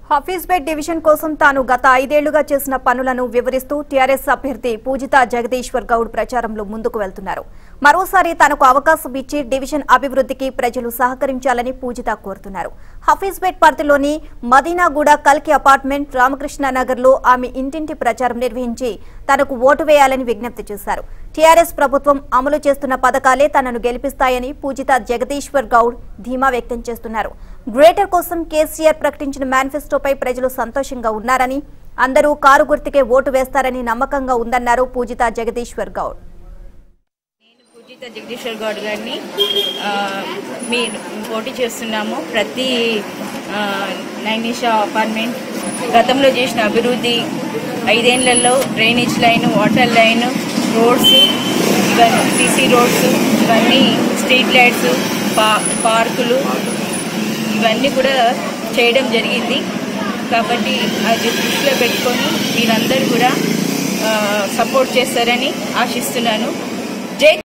Hafeezpet division కోసం తాను గత ఐదేళ్లుగా చేసిన పనులను వివరిస్తూ టీఆర్ఎస్ అభ్యర్థి పూజిత జగదీశ్వర్ గౌడ్ ప్రచారంలో ముందుకు వెళ్తున్నారు మరోసారి తనకు అవకాశం ఇచ్చి డివిజన్ అభివృద్ధికి ప్రజలు సహకరించాలని పూజిత కోరుతున్నారు హఫీజ్పేట్ పరిధిలోని మదీనాగూడ కల్కి అపార్ట్మెంట్ రామకృష్ణ నగర్ లో ఆమె ఇంటింటి ప్రచారం నిర్వహించి తనకు ఓటు వేయాలని విజ్ఞప్తి చేశారు టీఆర్ఎస్ ప్రభుత్వం అమలు చేస్తున్న పథకాలే తనను గెలిపిస్తాయని పూజిత జగదీశ్వర్ గౌడ్ ధీమా వ్యక్తం చేస్తున్నారు గ్రేటర్ కోసం కేసీఆర్ ప్రకటించిన మేనిఫెస్టోపై ప్రజలు సంతోషంగా ఉన్నారని అందరూ కారు గుర్తుకే ఓటు వేస్తారని నమ్మకంగా ఉందన్నారు పూజిత జగదీశ్వర్ గౌడ్ నేను పూజిత జగదీశ్వర్ గౌడ్ గారిని ఆ, మీ పోటీ చేస్తున్నాము ప్రతి ఆ, నైనిషా అపార్ట్మెంట్ గతంలో చేసిన అభివృద్ధి ఐదేళ్లలో drainage line water line roads ఇవన్నీ సీసీ రోడ్స్ ఇవన్నీ స్ట్రీట్ లైట్స్ పా పార్కులు ఇవన్నీ కూడా చేయడం జరిగింది కాబట్టి అది దృష్టిలో పెట్టుకొని మీరందరూ కూడా సపోర్ట్ చేస్తారని ఆశిస్తున్నాను జై